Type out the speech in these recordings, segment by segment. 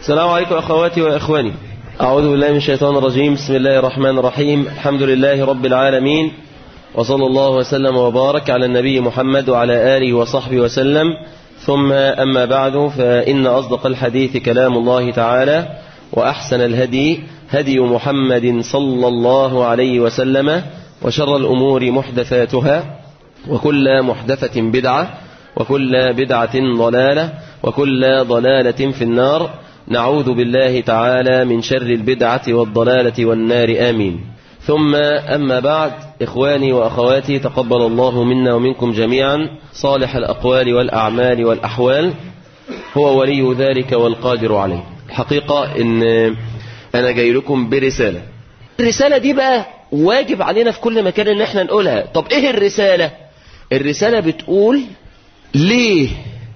السلام عليكم أخواتي وإخواني أعوذ بالله من الشيطان الرجيم بسم الله الرحمن الرحيم الحمد لله رب العالمين وصلى الله وسلم وبارك على النبي محمد وعلى آله وصحبه وسلم ثم أما بعد فإن أصدق الحديث كلام الله تعالى وأحسن الهدي هدي محمد صلى الله عليه وسلم وشر الأمور محدثاتها وكل محدثة بدعة وكل بدعة ضلالة وكل ضلالة في النار نعوذ بالله تعالى من شر البدعة والضلالة والنار آمين ثم أما بعد إخواني وأخواتي تقبل الله منا ومنكم جميعا صالح الأقوال والأعمال والأحوال هو ولي ذلك والقادر عليه الحقيقة إن أنا جاي لكم برسالة الرسالة دي بقى واجب علينا في كل مكان إن احنا نقولها طب إيه الرسالة الرسالة بتقول ليه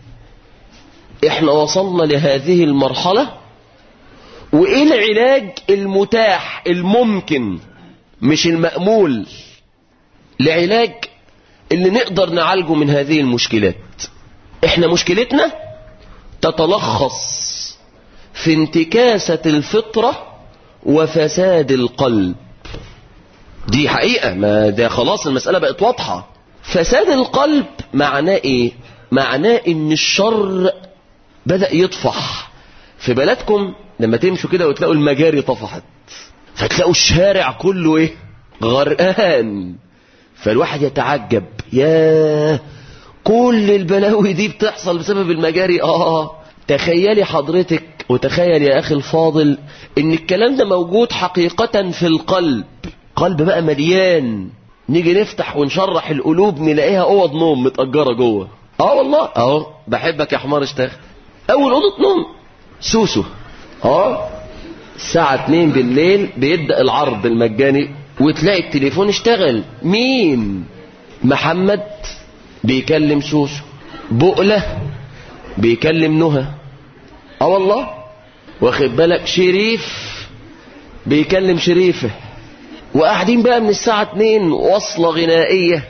احنا وصلنا لهذه المرحلة وايه العلاج المتاح الممكن مش المأمول لعلاج اللي نقدر نعالجه من هذه المشكلات احنا مشكلتنا تتلخص في انتكاسة الفطرة وفساد القلب دي حقيقة ما ده خلاص المسألة بقت واضحة فساد القلب معناه ايه معناه ان الشر بدأ يطفح في بلدكم لما تمشوا كده وتلاقوا المجاري طفحت فتلاقوا الشارع كله ايه غرقان فالواحد يتعجب يا كل البلاوي دي بتحصل بسبب المجاري اه تخيلي حضرتك وتخيل يا اخي الفاضل ان الكلام ده موجود حقيقة في القلب قلب بقى مليان نيجي نفتح ونشرح القلوب نلاقيها اوض نوم متأجرة جوه اه والله اهو بحبك يا حمار اشتغل اول اوضه نوم سوسو اه الساعة 2 بالليل بيبدأ العرض المجاني وتلاقي التليفون اشتغل مين محمد بيكلم سوسو بقلة بيكلم نهى اه والله واخد بالك شريف بيكلم شريفه وقاعدين بقى من الساعة 2 وصلة غنائية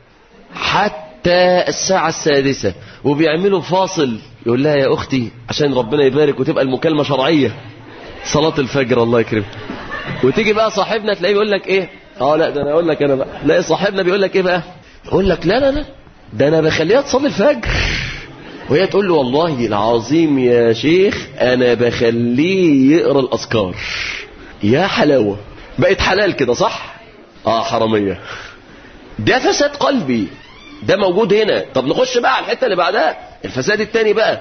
حتى الساعة السادسة وبيعملوا فاصل يقول لها يا أختي عشان ربنا يبارك وتبقى المكالمة شرعية صلاة الفجر الله يكرمك وتيجي بقى صاحبنا تلاقيه بيقول لك ايه اه لا ده انا اقول لك انا بقى تلاقي صاحبنا بيقول لك ايه بقى يقول لك لا لا لا ده انا بخليها تصلي الفجر وهي تقول له والله العظيم يا شيخ انا بخليه يقرا الاذكار يا حلاوه بقت حلال كده صح اه حراميه ده فساد قلبي ده موجود هنا طب نخش بقى على الحته اللي بعدها الفساد التاني بقى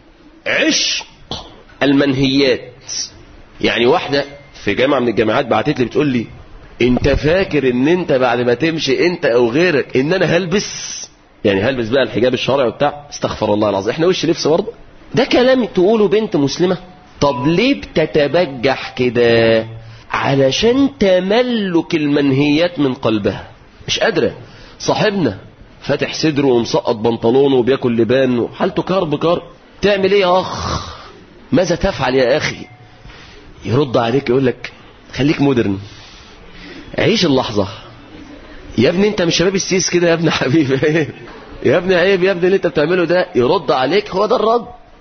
عشق المنهيات يعني واحده في جامعه من الجامعات بعتت لي بتقول لي انت فاكر ان انت بعد ما تمشي انت او غيرك ان انا هلبس يعني هلبس بقى الحجاب الشرعي وبتاع استغفر الله العظيم احنا وش لبس برضه ده كلام تقوله بنت مسلمه طب ليه بتتبجح كده علشان تملك المنهيات من قلبها مش قادرة صاحبنا فاتح صدره ومسقط بنطلونه وبياكل لبان وحالته كرب كرب تعمل ايه يا اخ ماذا تفعل يا اخي يرد عليك يقول لك خليك مودرن عيش اللحظة يا ابني انت مش شباب السيس كده يا ابن حبيبي يا ابني عيب يا ابني اللي انت بتعمله ده يرد عليك هو ده الرد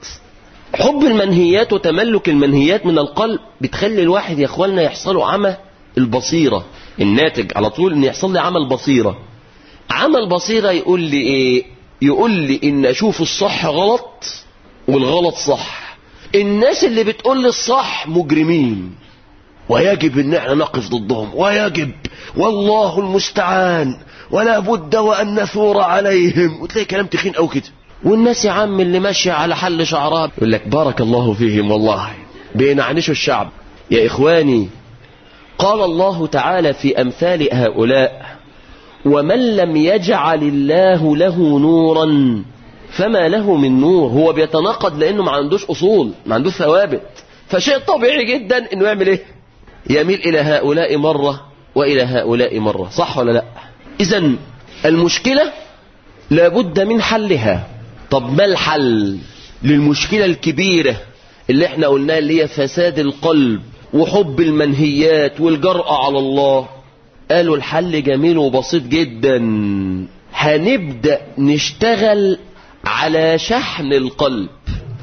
حب المنهيات وتملك المنهيات من القلب بتخلي الواحد يا اخواننا يحصله عمى البصيرة الناتج على طول ان يحصل لي عمى البصيرة عمى البصيرة يقول لي ايه يقول لي ان اشوف الصح غلط والغلط صح الناس اللي بتقول لي الصح مجرمين ويجب ان احنا نقف ضدهم ويجب والله المستعان ولا بد وان نثور عليهم وتلاقي كلام تخين او كده والناس يا عم اللي ماشية على حل شعرها يقول لك بارك الله فيهم والله بينعنشوا الشعب يا إخواني قال الله تعالى في أمثال هؤلاء ومن لم يجعل الله له نورا فما له من نور هو بيتناقض لأنه ما عندوش أصول ما عندوش ثوابت فشيء طبيعي جدا أنه يعمل إيه يميل إلى هؤلاء مرة وإلى هؤلاء مرة صح ولا لا إذا المشكلة لابد من حلها طب ما الحل للمشكلة الكبيرة اللي احنا قلناها اللي هي فساد القلب وحب المنهيات والجرأة على الله قالوا الحل جميل وبسيط جدا هنبدأ نشتغل على شحن القلب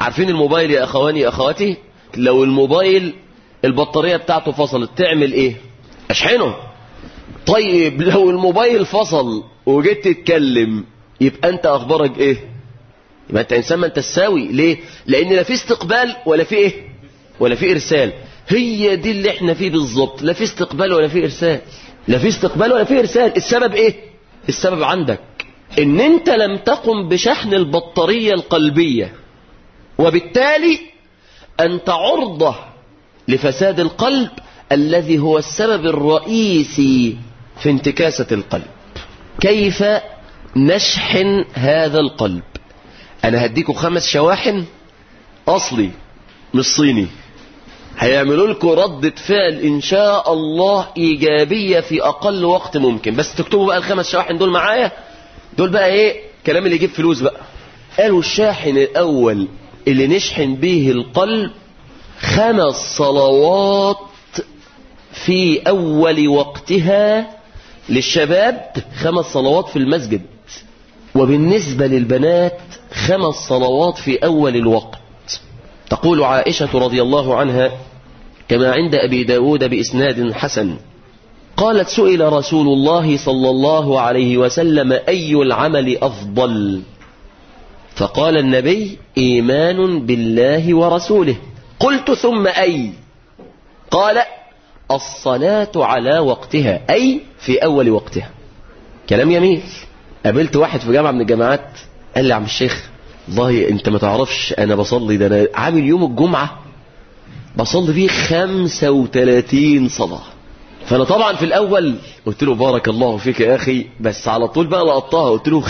عارفين الموبايل يا اخواني يا اخواتي لو الموبايل البطارية بتاعته فصلت تعمل ايه اشحنه طيب لو الموبايل فصل وجيت تتكلم يبقى انت اخبارك ايه يبقى انت انسان ما انت تساوي ليه لان لا في استقبال ولا في ايه ولا في ارسال هي دي اللي احنا فيه بالظبط لا في استقبال ولا في ارسال لا في استقبال ولا في ارسال السبب ايه السبب عندك ان انت لم تقم بشحن البطارية القلبية وبالتالي انت عرضة لفساد القلب الذي هو السبب الرئيسي في انتكاسة القلب كيف نشحن هذا القلب انا هديكم خمس شواحن اصلي مش صيني هيعملوا لكم ردة فعل ان شاء الله ايجابية في اقل وقت ممكن بس تكتبوا بقى الخمس شواحن دول معايا دول بقى ايه كلام اللي يجيب فلوس بقى قالوا الشاحن الاول اللي نشحن به القلب خمس صلوات في اول وقتها للشباب خمس صلوات في المسجد وبالنسبة للبنات خمس صلوات في أول الوقت تقول عائشة رضي الله عنها كما عند أبي داود بإسناد حسن قالت سئل رسول الله صلى الله عليه وسلم أي العمل أفضل فقال النبي إيمان بالله ورسوله قلت ثم أي قال الصلاة على وقتها أي في أول وقتها كلام جميل قابلت واحد في جامعة من الجامعات قال لي يا عم الشيخ والله انت ما تعرفش انا بصلي ده انا عامل يوم الجمعة بصلي فيه 35 صلاة فانا طبعا في الاول قلت له بارك الله فيك يا اخي بس على طول بقى لقطتها قلت له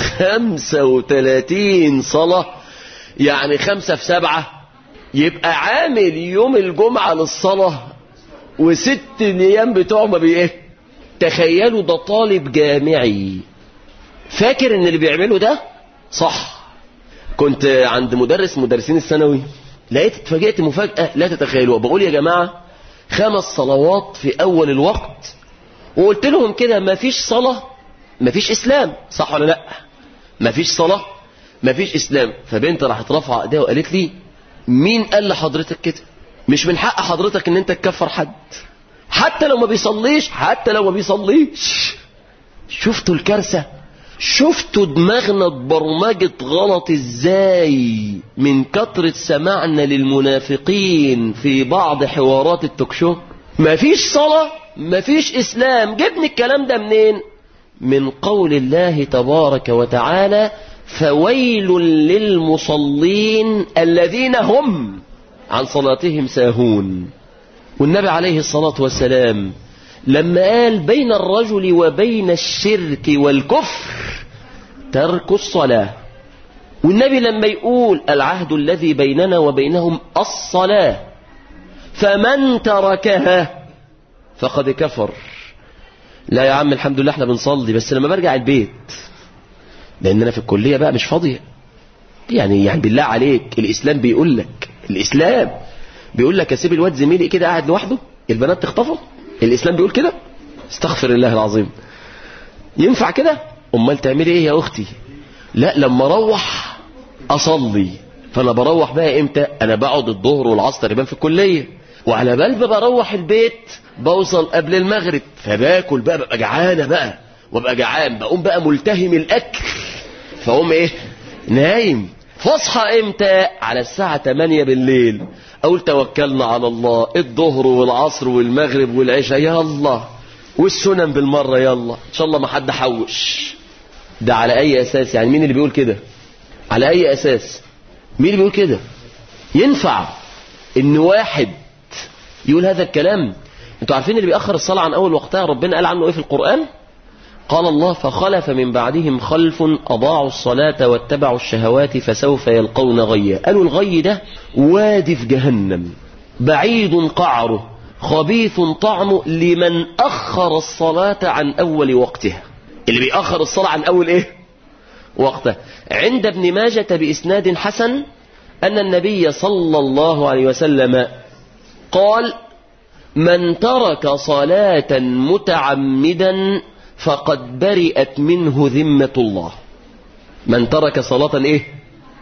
35 صلاة يعني خمسة في سبعة يبقى عامل يوم الجمعة للصلاة وست ايام بتوعه ما بي ايه تخيلوا ده طالب جامعي فاكر ان اللي بيعمله ده صح كنت عند مدرس مدرسين الثانوي لقيت اتفاجئت مفاجأة لا تتخيلوها بقول يا جماعة خمس صلوات في اول الوقت وقلت لهم كده ما فيش صلاة ما فيش اسلام صح ولا لا ما فيش صلاة ما فيش اسلام فبنت راحت رافعه ايديها وقالت لي مين قال لحضرتك كده مش من حق حضرتك ان انت تكفر حد حتى لو ما بيصليش حتى لو ما بيصليش شفتوا الكارثة شفتوا دماغنا اتبرمجت غلط ازاي من كترة سماعنا للمنافقين في بعض حوارات التوكشو مفيش صلاة مفيش اسلام جبني الكلام ده منين من قول الله تبارك وتعالى فويل للمصلين الذين هم عن صلاتهم ساهون والنبي عليه الصلاة والسلام لما قال بين الرجل وبين الشرك والكفر ترك الصلاة والنبي لما يقول العهد الذي بيننا وبينهم الصلاة فمن تركها فقد كفر لا يا عم الحمد لله احنا بنصلي بس لما برجع البيت لان انا في الكلية بقى مش فاضية يعني يعني بالله عليك الاسلام بيقول لك الاسلام بيقول لك اسيب الواد زميلي كده قاعد لوحده البنات تخطفه الاسلام بيقول كده استغفر الله العظيم ينفع كده امال تعملي ايه يا اختي لا لما اروح اصلي فانا بروح بقى امتى انا بقعد الظهر والعصر تقريبا في الكليه وعلى بال ما بروح البيت بوصل قبل المغرب فباكل بقى ببقى جعانه بقى وابقى جعان بقوم بقى ملتهم الاكل فاقوم ايه نايم فاصحى امتى على الساعة 8 بالليل اقول توكلنا على الله الظهر والعصر والمغرب والعشاء يا الله والسنن بالمرة يلا ان شاء الله ما حد حوش ده على اي اساس يعني مين اللي بيقول كده على اي اساس مين اللي بيقول كده ينفع ان واحد يقول هذا الكلام انتوا عارفين اللي بيأخر الصلاة عن اول وقتها ربنا قال عنه ايه في القرآن قال الله فخلف من بعدهم خلف أضاعوا الصلاة واتبعوا الشهوات فسوف يلقون غيا قالوا الغي ده وادي في جهنم بعيد قعره خبيث طعمه لمن أخر الصلاة عن أول وقتها اللي بيأخر الصلاة عن أول إيه وقته عند ابن ماجة بإسناد حسن أن النبي صلى الله عليه وسلم قال من ترك صلاة متعمدا فقد برئت منه ذمة الله من ترك صلاة ايه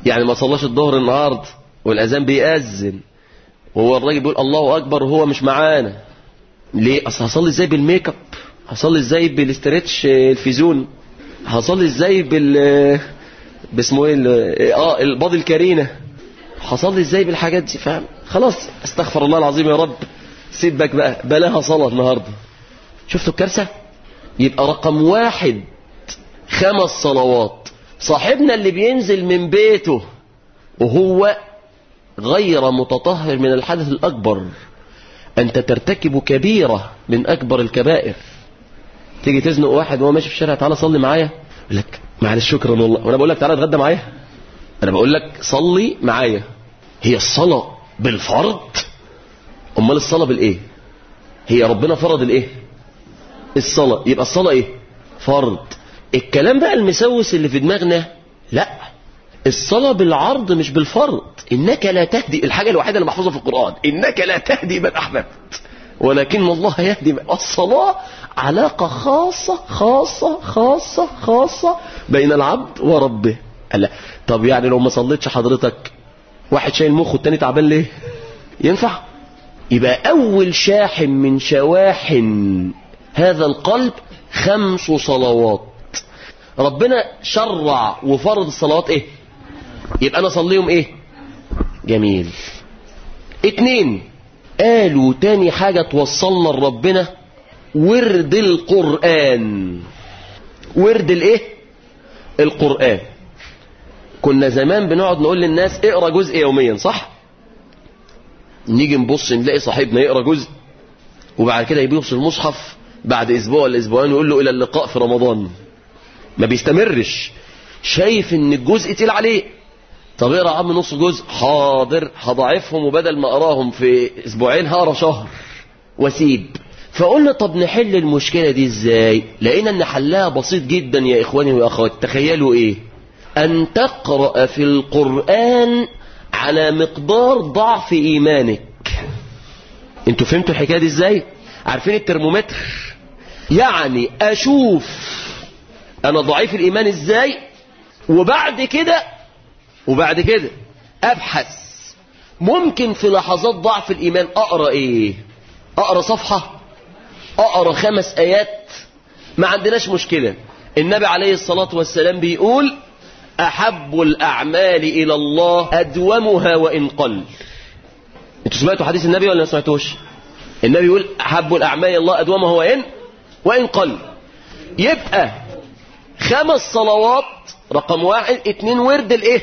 يعني ما صلاش الظهر النهارده والاذان بيأذن وهو الراجل بيقول الله اكبر وهو مش معانا ليه اصل هصلي ازاي بالميك اب هصلي ازاي بالاسترتش الفيزون هصلي ازاي بال باسمه ايه ال- اه الباضي الكرينه هصلي ازاي بالحاجات دي فاهم خلاص استغفر الله العظيم يا رب سيبك بقى بلاها صلاه النهارده شفتوا الكارثه يبقى رقم واحد خمس صلوات صاحبنا اللي بينزل من بيته وهو غير متطهر من الحدث الأكبر أنت ترتكب كبيرة من أكبر الكبائر تيجي تزنق واحد وهو ماشي في الشارع تعالى صلي معايا يقول لك معلش شكرا والله وانا بقول لك تعالى اتغدى معايا انا بقول لك صلي معايا هي الصلاة بالفرض امال الصلاة بالايه هي ربنا فرض الايه الصلاة يبقى الصلاة ايه فرض الكلام بقى المسوس اللي في دماغنا لا الصلاة بالعرض مش بالفرض إنك لا تهدي الحاجة الوحيدة اللي محفوظة في القرآن إنك لا تهدي من أحببت ولكن الله يهدي من الصلاة علاقة خاصة خاصة خاصة خاصة بين العبد وربه لا طب يعني لو ما صليتش حضرتك واحد شايل مخه والتاني تعبان ليه ينفع يبقى أول شاحن من شواحن هذا القلب خمس صلوات ربنا شرع وفرض الصلوات ايه يبقى انا اصليهم ايه جميل اتنين قالوا تاني حاجة توصلنا لربنا ورد القرآن ورد الايه القرآن كنا زمان بنقعد نقول للناس اقرا جزء يوميا صح نيجي نبص نلاقي صاحبنا يقرا جزء وبعد كده يبص المصحف بعد اسبوع ولا اسبوعين يقول له الى اللقاء في رمضان ما بيستمرش شايف ان الجزء تقيل عليه طب اقرا يا عم نص جزء حاضر هضاعفهم وبدل ما اقراهم في اسبوعين هقرا شهر واسيب فقلنا طب نحل المشكله دي ازاي لقينا ان حلها بسيط جدا يا اخواني واخواتي تخيلوا ايه ان تقرا في القران على مقدار ضعف ايمانك انتوا فهمتوا الحكايه دي ازاي عارفين الترمومتر يعني اشوف انا ضعيف الايمان ازاي وبعد كده وبعد كده ابحث ممكن في لحظات ضعف الايمان اقرا ايه اقرا صفحه اقرا خمس ايات ما عندناش مشكله النبي عليه الصلاه والسلام بيقول احب الاعمال الى الله ادومها وان قل انتوا سمعتوا حديث النبي ولا ما سمعتوش النبي يقول احب الاعمال الى الله ادومها وان وان قل يبقى خمس صلوات رقم واحد اتنين ورد الايه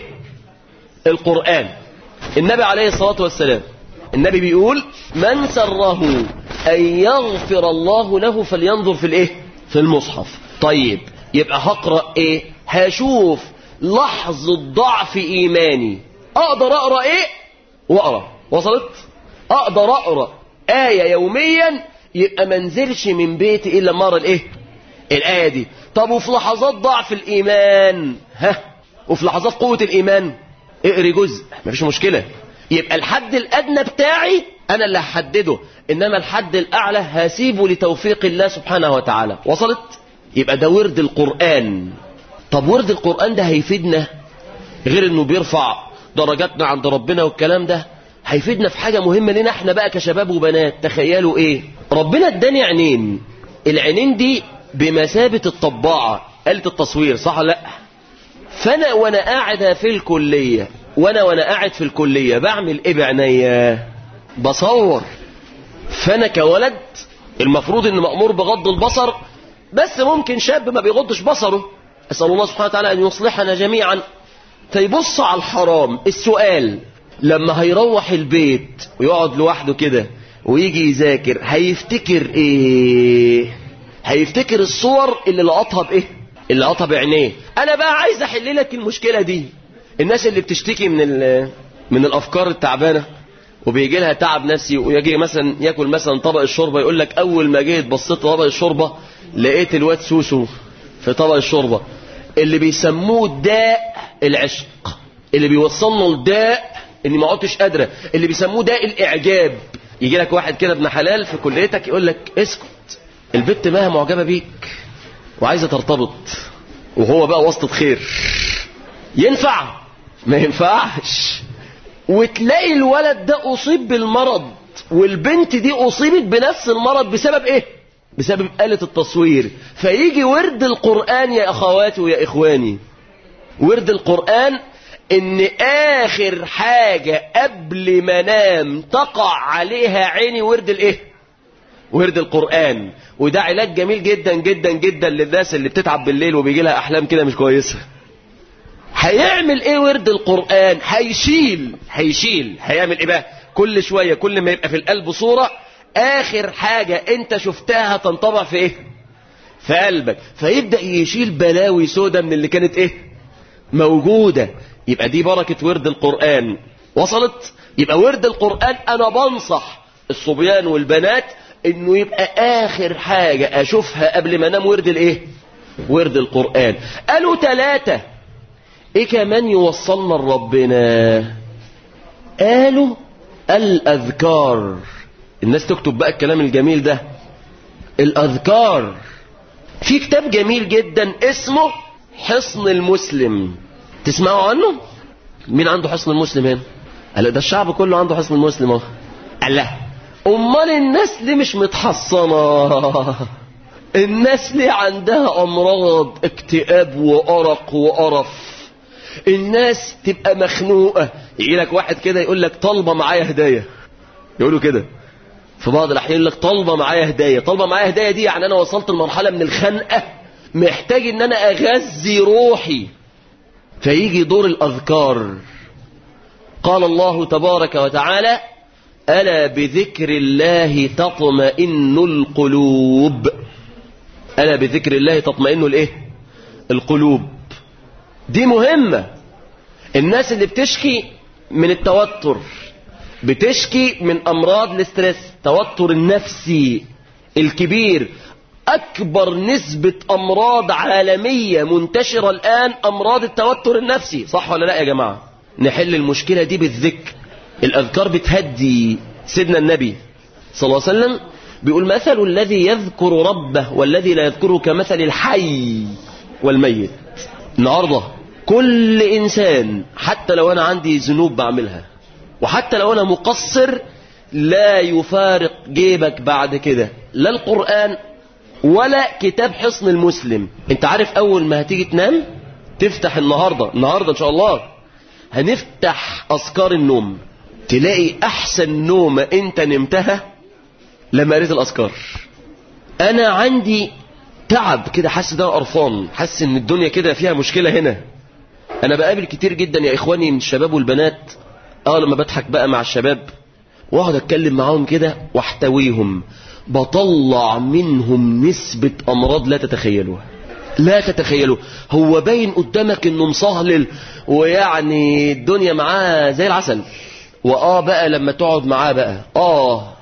القرآن النبي عليه الصلاة والسلام النبي بيقول من سره أن يغفر الله له فلينظر في الايه في المصحف طيب يبقى هقرأ ايه هشوف لحظة ضعف ايماني اقدر اقرأ ايه واقرأ وصلت اقدر اقرأ آية يوميا يبقى منزلش من بيتي الا مرة الايه الآية دي طب وفي لحظات ضعف الإيمان ها وفي لحظات قوة الإيمان اقري جزء مفيش مشكلة يبقى الحد الأدنى بتاعي أنا اللي هحدده إنما الحد الأعلى هسيبه لتوفيق الله سبحانه وتعالى وصلت يبقى ده ورد القرآن طب ورد القرآن ده هيفيدنا غير إنه بيرفع درجاتنا عند ربنا والكلام ده هيفيدنا في حاجة مهمة لنا احنا بقى كشباب وبنات تخيلوا ايه ربنا اداني عينين العينين دي بمثابة الطباعة آلة التصوير صح ولا لا فأنا وأنا قاعد في الكلية وأنا وأنا قاعد في الكلية بعمل إيه بعينيا بصور فأنا كولد المفروض إن مأمور بغض البصر بس ممكن شاب ما بيغضش بصره أسأل الله سبحانه وتعالى أن يصلحنا جميعا فيبص على الحرام السؤال لما هيروح البيت ويقعد لوحده كده ويجي يذاكر هيفتكر ايه هيفتكر الصور اللي لقطها بايه اللي لقطها بعينيه انا بقى عايز احل لك المشكله دي الناس اللي بتشتكي من من الافكار التعبانه وبيجي لها تعب نفسي ويجي مثلا ياكل مثلا طبق الشوربه يقول لك اول ما جيت بصيت طبق الشوربه لقيت الواد سوسو في طبق الشوربه اللي بيسموه داء العشق اللي بيوصلنا لداء اني ما عدتش قادره اللي بيسموه داء الاعجاب يجي لك واحد كده ابن حلال في كليتك يقول لك اسكت البت ماها معجبه بيك وعايزه ترتبط وهو بقى واسطه خير ينفع ما ينفعش وتلاقي الولد ده أصيب بالمرض والبنت دي أصيبت بنفس المرض بسبب إيه بسبب آلة التصوير فيجي ورد القرآن يا أخواتي ويا إخواني ورد القرآن إن آخر حاجة قبل ما نام تقع عليها عيني ورد الإيه ورد القرآن وده علاج جميل جدا جدا جدا للناس اللي بتتعب بالليل وبيجي لها أحلام كده مش كويسة هيعمل ايه ورد القرآن هيشيل هيشيل هيعمل ايه بقى كل شوية كل ما يبقى في القلب صورة اخر حاجة انت شفتها تنطبع في ايه في قلبك فيبدأ يشيل بلاوي سودة من اللي كانت ايه موجودة يبقى دي بركة ورد القرآن وصلت يبقى ورد القرآن انا بنصح الصبيان والبنات انه يبقى اخر حاجة اشوفها قبل ما انام ورد الايه ورد القرآن قالوا ثلاثة ايه كمان يوصلنا لربنا قالوا الاذكار الناس تكتب بقى الكلام الجميل ده الاذكار في كتاب جميل جدا اسمه حصن المسلم تسمعوا عنه مين عنده حصن المسلم هنا قال ده الشعب كله عنده حصن المسلم اهو قال لا امال الناس ليه مش متحصنه الناس ليه عندها امراض اكتئاب وارق وقرف الناس تبقى مخنوقة يجي لك واحد كده يقول لك طالبة معايا هدايا يقولوا كده في بعض الأحيان يقول لك طالبة معايا هدايا طالبة معايا هدايا دي يعني أنا وصلت لمرحلة من الخنقة محتاج إن أنا أغذي روحي فيجي دور الأذكار قال الله تبارك وتعالى ألا بذكر الله تطمئن القلوب ألا بذكر الله تطمئن الإيه القلوب دي مهمة الناس اللي بتشكي من التوتر بتشكي من أمراض الاسترس توتر النفسي الكبير أكبر نسبة أمراض عالمية منتشرة الآن أمراض التوتر النفسي صح ولا لا يا جماعة نحل المشكلة دي بالذكر الأذكار بتهدي سيدنا النبي صلى الله عليه وسلم بيقول مثل الذي يذكر ربه والذي لا يذكره كمثل الحي والميت النهارده كل إنسان حتى لو أنا عندي ذنوب بعملها وحتى لو أنا مقصر لا يفارق جيبك بعد كده لا القرآن ولا كتاب حصن المسلم انت عارف أول ما هتيجي تنام تفتح النهاردة النهاردة إن شاء الله هنفتح أذكار النوم تلاقي أحسن نومة انت نمتها لما قريت الأذكار أنا عندي تعب كده حاسس ده قرفان حاسس ان الدنيا كده فيها مشكلة هنا انا بقابل كتير جدا يا اخواني من الشباب والبنات اه لما بضحك بقى مع الشباب واقعد اتكلم معاهم كده واحتويهم بطلع منهم نسبة امراض لا تتخيلوها لا تتخيلوا هو باين قدامك انه مصهلل ويعني الدنيا معاه زي العسل واه بقى لما تقعد معاه بقى اه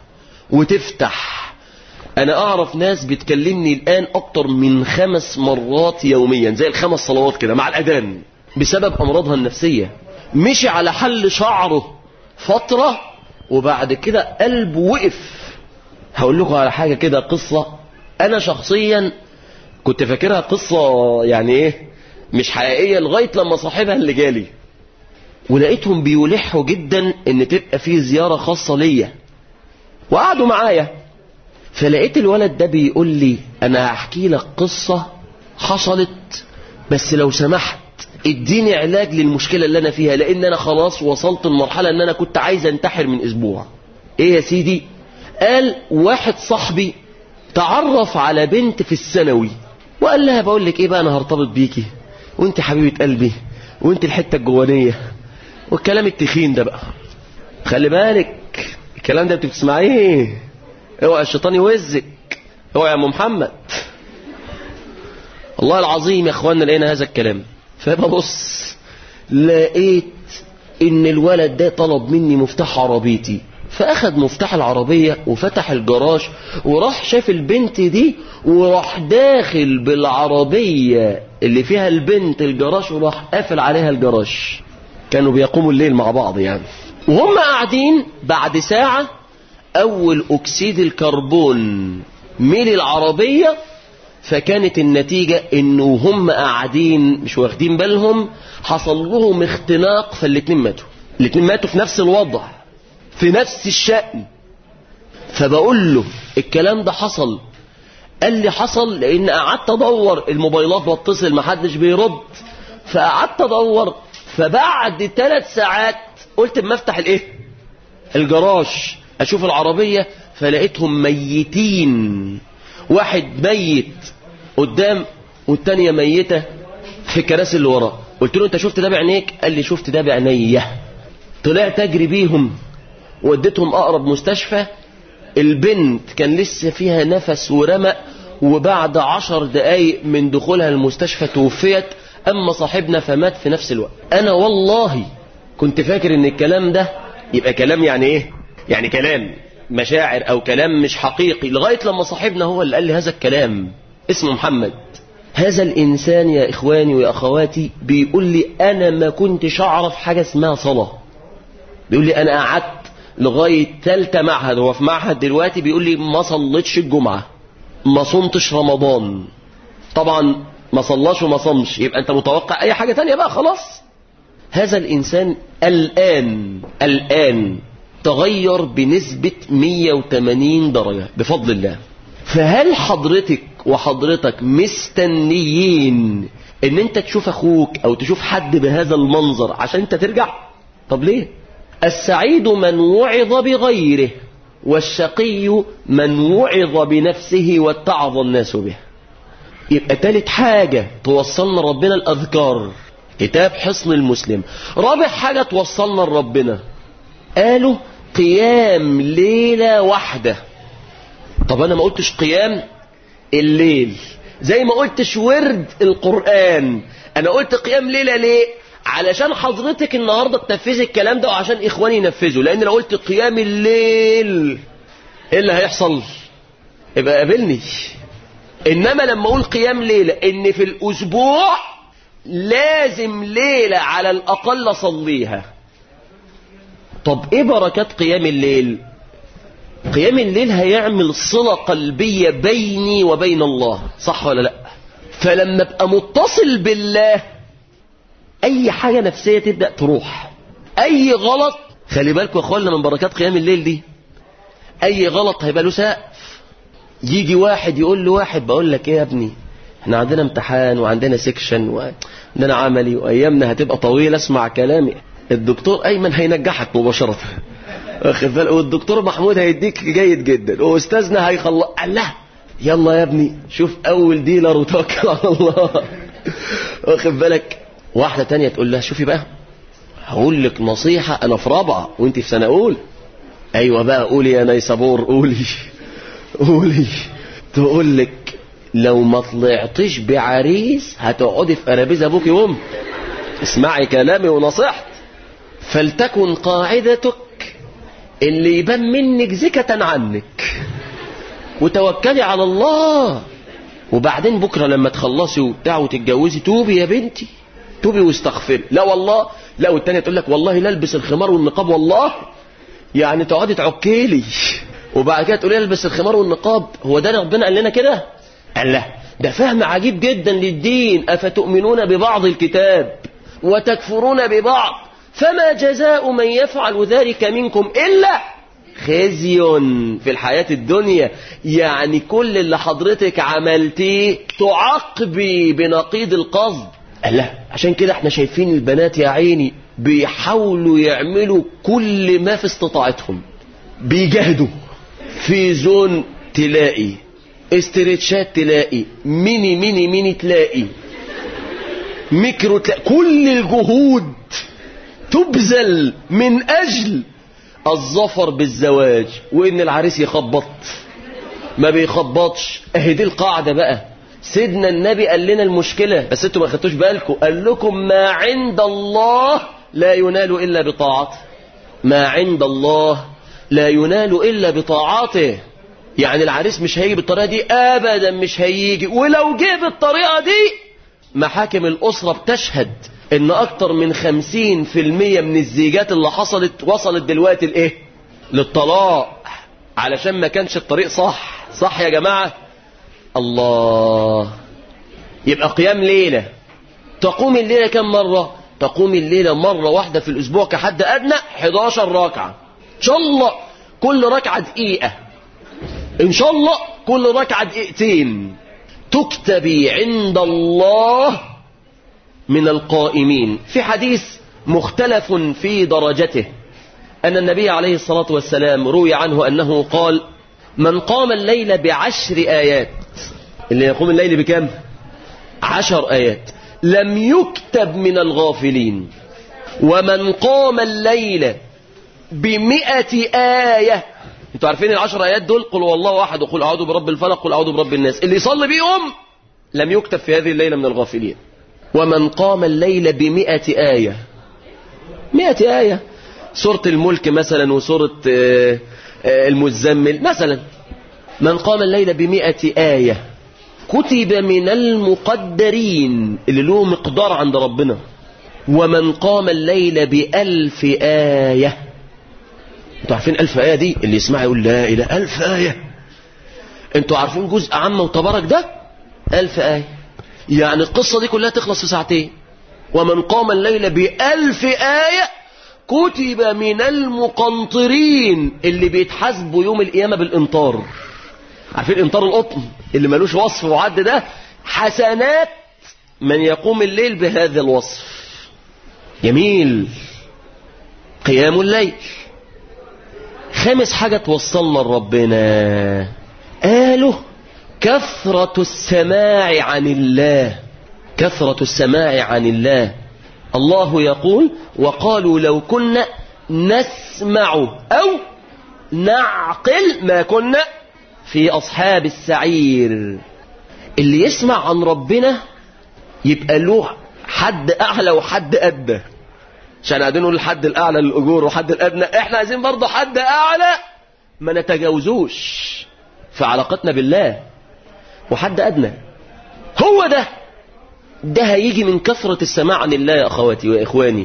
وتفتح انا اعرف ناس بتكلمني الان اكتر من خمس مرات يوميا زي الخمس صلوات كده مع الاذان بسبب امراضها النفسية مشي على حل شعره فترة وبعد كده قلبه وقف هقول لكم على حاجة كده قصة انا شخصيا كنت فاكرها قصة يعني ايه مش حقيقية لغاية لما صاحبها اللي جالي ولقيتهم بيلحوا جدا ان تبقى في زيارة خاصة ليا وقعدوا معايا فلقيت الولد ده بيقول لي انا هحكي لك قصة حصلت بس لو سمحت اديني علاج للمشكلة اللي انا فيها لان انا خلاص وصلت المرحلة ان انا كنت عايز انتحر من اسبوع ايه يا سيدي قال واحد صاحبي تعرف على بنت في الثانوي وقال لها بقول لك ايه بقى انا هرتبط بيكي وانت حبيبة قلبي وانت الحتة الجوانية والكلام التخين ده بقى خلي بالك الكلام ده بتسمعيه اوعى الشيطان يوزك اوعى يا ام محمد والله العظيم يا اخوانا لقينا هذا الكلام فببص لقيت ان الولد ده طلب مني مفتاح عربيتي فاخد مفتاح العربية وفتح الجراج وراح شاف البنت دي وراح داخل بالعربية اللي فيها البنت الجراج وراح قافل عليها الجراج كانوا بيقوموا الليل مع بعض يعني وهم قاعدين بعد ساعة اول اكسيد الكربون ميل العربية فكانت النتيجة انه هم قاعدين مش واخدين بالهم حصل لهم اختناق فالاتنين ماتوا الاتنين ماتوا في نفس الوضع في نفس الشأن فبقول له الكلام ده حصل قال لي حصل لان قعدت ادور الموبايلات بتصل محدش بيرد فقعدت ادور فبعد ثلاث ساعات قلت اما افتح الايه الجراج اشوف العربية فلقيتهم ميتين واحد ميت قدام والتانية ميتة في الكراسي اللي وراه قلت له انت شفت ده بعينيك قال لي شفت ده بعينيا طلعت اجري بيهم وديتهم اقرب مستشفى البنت كان لسه فيها نفس ورمق وبعد عشر دقايق من دخولها المستشفى توفيت اما صاحبنا فمات في نفس الوقت انا والله كنت فاكر ان الكلام ده يبقى كلام يعني ايه يعني كلام مشاعر او كلام مش حقيقي لغاية لما صاحبنا هو اللي قال لي هذا الكلام اسمه محمد هذا الانسان يا اخواني ويا اخواتي بيقول لي انا ما كنتش اعرف حاجة اسمها صلاة بيقول لي انا قعدت لغاية ثالثة معهد هو في معهد دلوقتي بيقول لي ما صليتش الجمعة ما صمتش رمضان طبعا ما صلاش وما صمش يبقى انت متوقع اي حاجة تانية بقى خلاص هذا الانسان الان الان تغير بنسبة 180 درجة بفضل الله فهل حضرتك وحضرتك مستنيين ان انت تشوف اخوك او تشوف حد بهذا المنظر عشان انت ترجع طب ليه السعيد من وعظ بغيره والشقي من وعظ بنفسه واتعظ الناس به يبقى تالت حاجة توصلنا ربنا الأذكار كتاب حصن المسلم رابع حاجة توصلنا لربنا قالوا قيام ليلة واحدة طب أنا ما قلتش قيام الليل زي ما قلتش ورد القرآن أنا قلت قيام ليلة ليه علشان حضرتك النهاردة تنفذي الكلام ده وعشان إخواني ينفذوا لأن لو قلت قيام الليل إيه اللي هيحصل يبقى قابلني إنما لما أقول قيام ليلة إن في الأسبوع لازم ليلة على الأقل صليها طب إيه بركات قيام الليل قيام الليل هيعمل صلة قلبية بيني وبين الله صح ولا لا فلما ابقى متصل بالله اي حاجة نفسية تبدأ تروح اي غلط خلي بالكم يا اخوانا من بركات قيام الليل دي اي غلط هيبقى له سقف يجي واحد يقول له واحد بقول لك ايه يا ابني احنا عندنا امتحان وعندنا سيكشن وعندنا عملي وايامنا هتبقى طويلة اسمع كلامي الدكتور ايمن هينجحك مباشرة واخد بالك والدكتور محمود هيديك جيد جدا واستاذنا هيخلص الله يلا يا ابني شوف اول ديلر وتوكل على الله واخد بالك واحدة تانية تقول لها شوفي بقى هقول لك نصيحة انا في رابعة وانت في سنة اول ايوه بقى قولي يا نيسابور قولي قولي تقول لك لو ما طلعتش بعريس هتقعدي في قرابيز ابوك يوم اسمعي كلامي ونصيحتي فلتكن قاعدتك اللي يبان منك زكة عنك وتوكلي على الله وبعدين بكرة لما تخلصي وبتاع وتتجوزي توبي يا بنتي توبي واستغفري لا والله لا والتانية تقول لك والله لا البس الخمار والنقاب والله يعني تقعدي تعكيلي وبعد كده تقولي البس الخمار والنقاب هو ده ربنا قال لنا كده قال لا ده فهم عجيب جدا للدين أفتؤمنون ببعض الكتاب وتكفرون ببعض فما جزاء من يفعل ذلك منكم إلا خزي في الحياة الدنيا يعني كل اللي حضرتك عملتيه تعاقبي بنقيض القصد لا عشان كده احنا شايفين البنات يا عيني بيحاولوا يعملوا كل ما في استطاعتهم بيجاهدوا في زون تلاقي استريتشات تلاقي ميني ميني ميني تلاقي ميكرو تلاقي كل الجهود تبذل من أجل الظفر بالزواج وإن العريس يخبط ما بيخبطش اهي دي القاعدة بقى سيدنا النبي قال لنا المشكلة بس انتوا ما خدتوش بالكم قال لكم ما عند الله لا ينال إلا بطاعته ما عند الله لا ينال إلا بطاعته يعني العريس مش هيجي بالطريقة دي أبدا مش هيجي ولو جه بالطريقة دي محاكم الأسرة بتشهد ان اكتر من خمسين في المية من الزيجات اللي حصلت وصلت دلوقتي لايه للطلاق علشان ما كانش الطريق صح صح يا جماعة الله يبقى قيام ليلة تقوم الليلة كم مرة تقوم الليلة مرة واحدة في الأسبوع كحد أدنى 11 ركعة إن شاء الله كل ركعة دقيقة إن شاء الله كل ركعة دقيقتين تكتبي عند الله من القائمين في حديث مختلف في درجته أن النبي عليه الصلاة والسلام روي عنه أنه قال من قام الليل بعشر آيات اللي يقوم الليل بكم عشر آيات لم يكتب من الغافلين ومن قام الليل بمئة آية انتوا عارفين العشر آيات دول قل والله واحد وقل أعوذ برب الفلق قل أعوذ برب الناس اللي يصلي بيهم لم يكتب في هذه الليلة من الغافلين ومن قام الليل بمئة آية مئة آية سورة الملك مثلا وسورة المزمل مثلا من قام الليل بمئة آية كتب من المقدرين اللي له مقدار عند ربنا ومن قام الليل بألف آية انتوا عارفين ألف آية دي اللي يسمع يقول لا إله ألف آية انتوا عارفين جزء عامة وتبارك ده ألف آية يعني القصة دي كلها تخلص في ساعتين ومن قام الليل بألف آية كتب من المقنطرين اللي بيتحاسبوا يوم القيامة بالإمطار عارفين إمطار القطن اللي ملوش وصف وعد ده حسنات من يقوم الليل بهذا الوصف جميل قيام الليل خامس حاجة توصلنا لربنا قالوا كثرة السماع عن الله كثرة السماع عن الله الله يقول وقالوا لو كنا نسمع أو نعقل ما كنا في أصحاب السعير اللي يسمع عن ربنا يبقى له حد أعلى وحد أدنى عشان قاعدين نقول الحد الأعلى للأجور وحد الأدنى احنا عايزين برضه حد أعلى ما نتجاوزوش في علاقتنا بالله وحد أدنى هو ده ده هيجي من كثرة السماع عن الله يا أخواتي وإخواني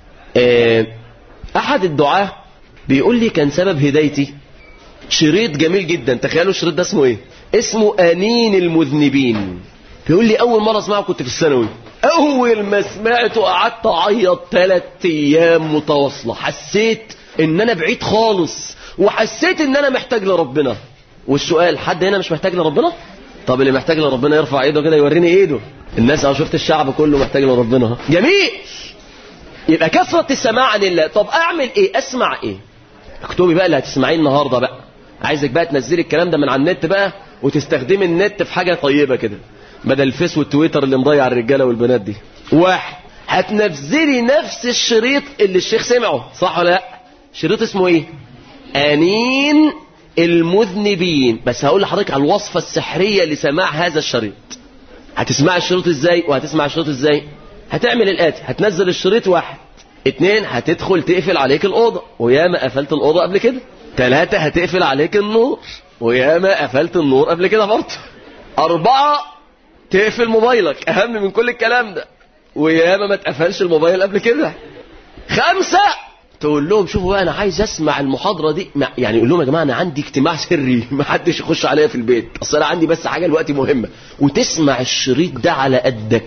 أحد الدعاة بيقول لي كان سبب هدايتي شريط جميل جدا تخيلوا الشريط ده اسمه ايه اسمه أنين المذنبين بيقول لي أول مرة اسمعه كنت في الثانوي أول ما سمعته قعدت أعيط ثلاث أيام متواصلة حسيت إن أنا بعيد خالص وحسيت إن أنا محتاج لربنا والسؤال حد هنا مش محتاج لربنا طب اللي محتاج لربنا يرفع ايده كده يوريني ايده الناس انا شفت الشعب كله محتاج لربنا جميل يبقى كثرة السماع عن الله طب اعمل ايه اسمع ايه اكتبي بقى اللي هتسمعيه النهارده بقى عايزك بقى تنزلي الكلام ده من على النت بقى وتستخدمي النت في حاجة طيبة كده بدل الفيس والتويتر اللي مضيع الرجالة والبنات دي واحد هتنزلي نفس الشريط اللي الشيخ سمعه صح ولا لا شريط اسمه ايه انين المذنبين بس هقول لحضرتك على الوصفة السحرية لسماع هذا الشريط هتسمع الشريط ازاي وهتسمع الشريط ازاي هتعمل الاتي هتنزل الشريط واحد اتنين هتدخل تقفل عليك الأوضة وياما قفلت الأوضة قبل كده تلاتة هتقفل عليك النور وياما قفلت النور قبل كده برضه أربعة تقفل موبايلك أهم من كل الكلام ده وياما ما تقفلش الموبايل قبل كده خمسة تقول لهم شوفوا بقى انا عايز اسمع المحاضره دي يعني يقول لهم يا جماعه انا عندي اجتماع سري ما حدش يخش عليا في البيت اصل انا عندي بس حاجه دلوقتي مهمه وتسمع الشريط ده على قدك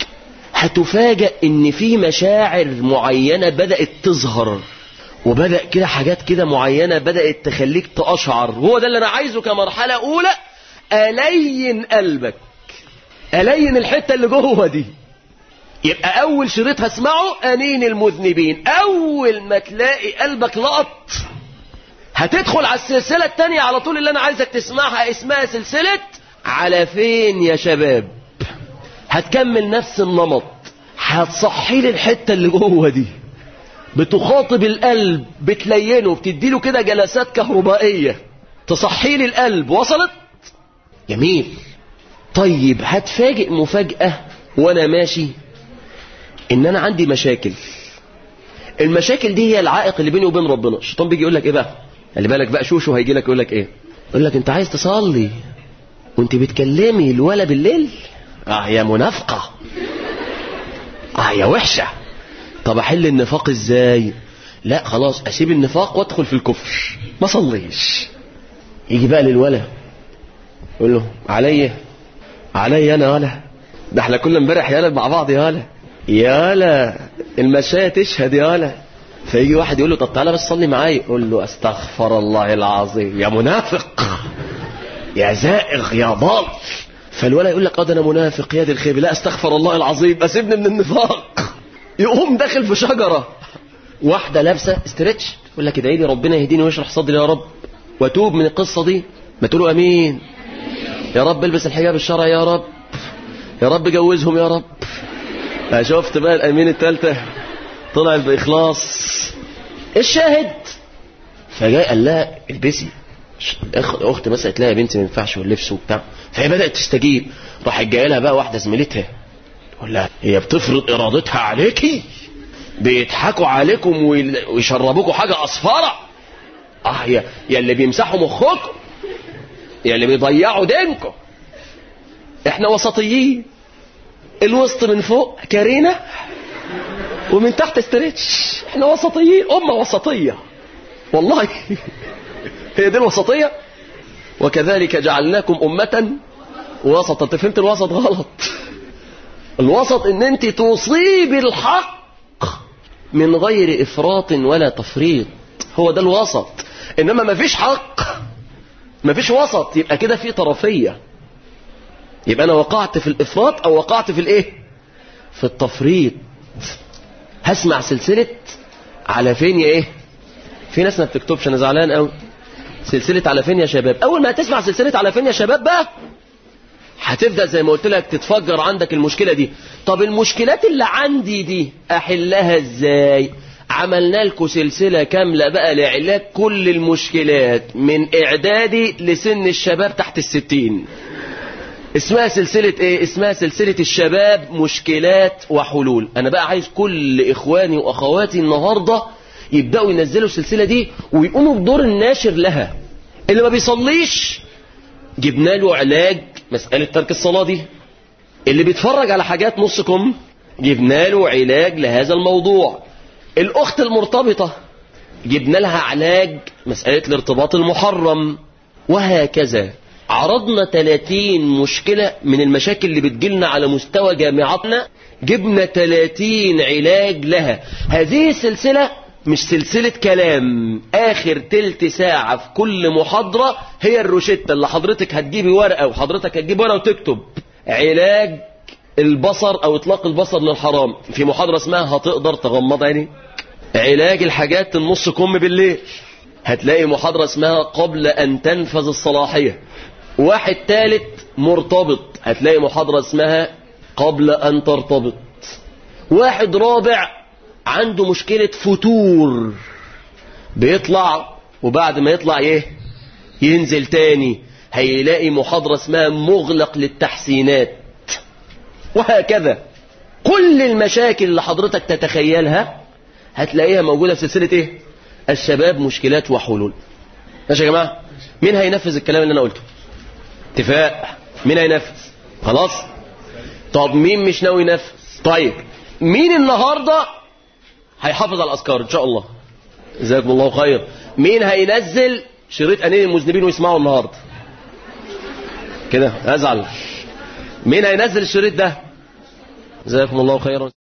هتفاجئ ان في مشاعر معينه بدات تظهر وبدا كده حاجات كده معينه بدات تخليك تقشعر هو ده اللي انا عايزه كمرحله اولى الين قلبك الين الحته اللي جوه دي يبقى أول شريط هسمعه أنين المذنبين أول ما تلاقي قلبك لقط هتدخل على السلسلة التانية على طول اللي أنا عايزك تسمعها اسمها سلسلة على فين يا شباب هتكمل نفس النمط هتصحي لي الحتة اللي جوه دي بتخاطب القلب بتلينه بتديله كده جلسات كهربائية تصحي لي القلب وصلت جميل طيب هتفاجئ مفاجأة وانا ماشي ان انا عندي مشاكل المشاكل دي هي العائق اللي بيني وبين ربنا الشيطان بيجي يقول لك ايه بقى خلي بالك بقى شوشو هيجي لك يقول لك ايه يقول لك انت عايز تصلي وانت بتكلمي الولا بالليل اه يا منافقه اه يا وحشه طب احل النفاق ازاي لا خلاص اسيب النفاق وادخل في الكفر ما صليش يجي بقى للولا يقول له عليا عليا انا ولا ده احنا كنا امبارح يالا مع بعض يالا يالا المشاية تشهد يالا فيجي واحد يقول له طب تعالى بس صلي معايا يقول له استغفر الله العظيم يا منافق يا زائغ يا ضال فالولا يقول لك اه ده انا منافق يا دي الخيب لا استغفر الله العظيم اسيبني من النفاق يقوم داخل في شجره واحده لابسه استرتش يقول لك ادعي لي ربنا يهديني ويشرح صدري يا رب واتوب من القصه دي ما تقولوا امين يا رب البس الحجاب الشرعي يا رب يا رب جوزهم يا رب شفت بقى الامين الثالثه طلع باخلاص الشاهد فجاء قال لها البسي اخت مثلا تلاقي بنت ما ينفعش واللبس وبتاع فهي بدات تستجيب راح جايه لها بقى واحده زميلتها تقول لها هي بتفرض ارادتها عليكي بيضحكوا عليكم ويشربوكوا حاجه اصفره اه يا يا اللي بيمسحوا مخكم يا اللي بيضيعوا دينكم احنا وسطيين الوسط من فوق كارينا ومن تحت استريتش احنا وسطيين امه وسطيه والله هي دي الوسطيه وكذلك جعلناكم امه وسطا انت فهمت الوسط غلط الوسط ان انت تصيب الحق من غير افراط ولا تفريط هو ده الوسط انما ما فيش حق ما فيش وسط يبقى كده في طرفيه يبقى انا وقعت في الافراط او وقعت في الايه في التفريط هسمع سلسله على فين يا ايه في ناس ما بتكتبش انا زعلان قوي سلسله على فين يا شباب اول ما هتسمع سلسله على فين يا شباب بقى هتبدا زي ما قلت لك تتفجر عندك المشكله دي طب المشكلات اللي عندي دي احلها ازاي عملنا لكم سلسله كامله بقى لعلاج كل المشكلات من اعدادي لسن الشباب تحت الستين اسمها سلسلة ايه اسمها سلسلة الشباب مشكلات وحلول انا بقى عايز كل اخواني واخواتي النهاردة يبدأوا ينزلوا السلسلة دي ويقوموا بدور الناشر لها اللي ما بيصليش جبنا له علاج مسألة ترك الصلاة دي اللي بيتفرج على حاجات نص كم جبنا له علاج لهذا الموضوع الاخت المرتبطة جبنا لها علاج مسألة الارتباط المحرم وهكذا عرضنا 30 مشكلة من المشاكل اللي بتجيلنا على مستوى جامعاتنا جبنا 30 علاج لها هذه السلسلة مش سلسلة كلام آخر تلت ساعة في كل محاضرة هي الروشتة اللي حضرتك هتجيبي ورقة وحضرتك هتجيب ورقة وتكتب علاج البصر أو إطلاق البصر للحرام في محاضرة اسمها هتقدر تغمض عيني علاج الحاجات النص كم بالليل هتلاقي محاضرة اسمها قبل أن تنفذ الصلاحية واحد ثالث مرتبط هتلاقي محاضرة اسمها قبل أن ترتبط واحد رابع عنده مشكلة فتور بيطلع وبعد ما يطلع ايه ينزل تاني هيلاقي محاضرة اسمها مغلق للتحسينات وهكذا كل المشاكل اللي حضرتك تتخيلها هتلاقيها موجودة في سلسلة ايه الشباب مشكلات وحلول ماشي يا جماعة مين هينفذ الكلام اللي انا قلته اتفاق مين هينفذ خلاص طب مين مش ناوي ينفذ طيب مين النهاردة هيحافظ على الأذكار إن شاء الله جزاكم الله خير مين هينزل شريط أنين المذنبين ويسمعوا النهاردة كده أزعل مين هينزل الشريط ده جزاكم الله خيرا